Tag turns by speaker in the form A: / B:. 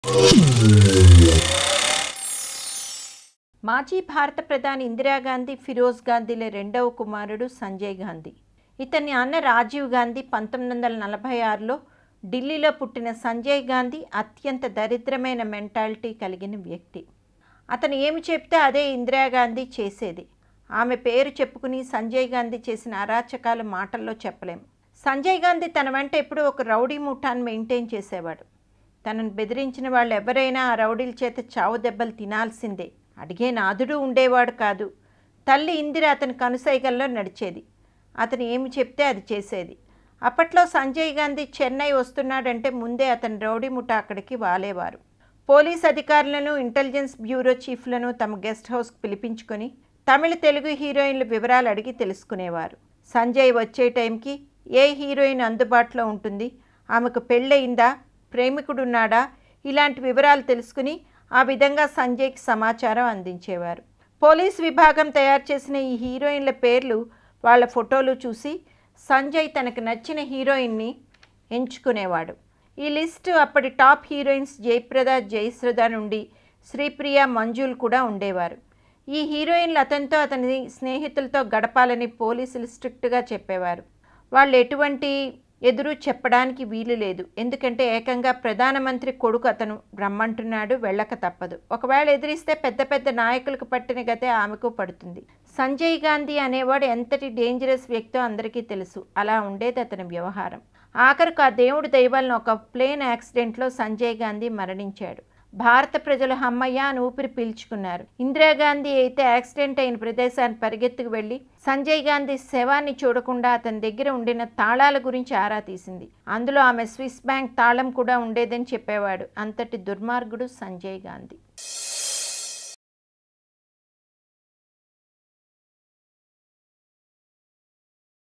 A: మాజీ భారత ప్రధాని ఇందిరాగాంధీ ఫిరోజ్ గాంధీల రెండవ కుమారుడు సంజయ్ గాంధీ ఇతని అన్న రాజీవ్ గాంధీ పంతొమ్మిది వందల నలభై ఆరులో ఢిల్లీలో పుట్టిన సంజయ్ గాంధీ అత్యంత దరిద్రమైన మెంటాలిటీ కలిగిన వ్యక్తి అతను ఏమి చెప్తే అదే ఇందిరాగాంధీ చేసేది ఆమె పేరు చెప్పుకుని సంజయ్ గాంధీ చేసిన అరాచకాలు మాటల్లో చెప్పలేం సంజయ్ గాంధీ తన వెంట ఎప్పుడూ ఒక రౌడీ ముఠాన్ని మెయింటైన్ చేసేవాడు తనను బెదిరించిన వాళ్ళు ఎవరైనా ఆ రౌడీల చేత చావు దెబ్బలు తినాల్సిందే అడిగే నాదుడు ఉండేవాడు కాదు తల్లి ఇందిర అతని కనుసైగల్లో నడిచేది అతను ఏమి చెప్తే అది చేసేది అప్పట్లో సంజయ్ గాంధీ చెన్నై వస్తున్నాడంటే ముందే అతని రౌడీ ముఠా అక్కడికి వాలేవారు పోలీస్ అధికారులను ఇంటెలిజెన్స్ బ్యూరో చీఫ్లను తమ గెస్ట్ హౌస్కి పిలిపించుకొని తమిళ తెలుగు హీరోయిన్ల వివరాలు అడిగి తెలుసుకునేవారు సంజయ్ వచ్చే టైంకి ఏ హీరోయిన్ అందుబాటులో ఉంటుంది ఆమెకు పెళ్ళయిందా ప్రేమికుడున్నాడా ఇలాంటి వివరాలు తెలుసుకుని ఆ విధంగా సంజయ్కి సమాచారం అందించేవారు పోలీస్ విభాగం తయారు చేసిన ఈ హీరోయిన్ల పేర్లు వాళ్ళ ఫోటోలు చూసి సంజయ్ తనకు నచ్చిన హీరోయిన్ని ఎంచుకునేవాడు ఈ లిస్టు అప్పటి టాప్ హీరోయిన్స్ జయప్రద జయశ్రద నుండి శ్రీప్రియ మంజుల్ కూడా ఉండేవారు ఈ హీరోయిన్లు అతనితో అతని స్నేహితులతో గడపాలని పోలీసులు స్ట్రిక్ట్గా చెప్పేవారు వాళ్ళు ఎటువంటి ఎదురు చెప్పడానికి వీలు లేదు ఎందుకంటే ఏకంగా ప్రధానమంత్రి కొడుకు అతను రమ్మంటున్నాడు వెళ్ళక తప్పదు ఒకవేళ ఎదిరిస్తే పెద్ద పెద్ద నాయకులకు పట్టిన గతే ఆమెకు పడుతుంది సంజయ్ గాంధీ అనేవాడు ఎంతటి డేంజరస్ వ్యక్తో అందరికీ తెలుసు అలా ఉండేది అతని వ్యవహారం ఆఖరికి ఆ దేవుడి దైవాలను ఒక ప్లేన్ యాక్సిడెంట్లో సంజయ్ గాంధీ మరణించాడు భారత ప్రజలు హమ్మయ్య అని ఊపిరి పీల్చుకున్నారు ఇందిరాగాంధీ అయితే యాక్సిడెంట్ అయిన ప్రదేశాన్ని పరిగెత్తుకు వెళ్ళి సంజయ్ గాంధీ శవాన్ని చూడకుండా అతని దగ్గర ఉండిన తాళాల గురించి ఆరా తీసింది అందులో ఆమె స్విస్ బ్యాంక్ తాళం కూడా ఉండేదని చెప్పేవాడు అంతటి దుర్మార్గుడు సంజయ్ గాంధీ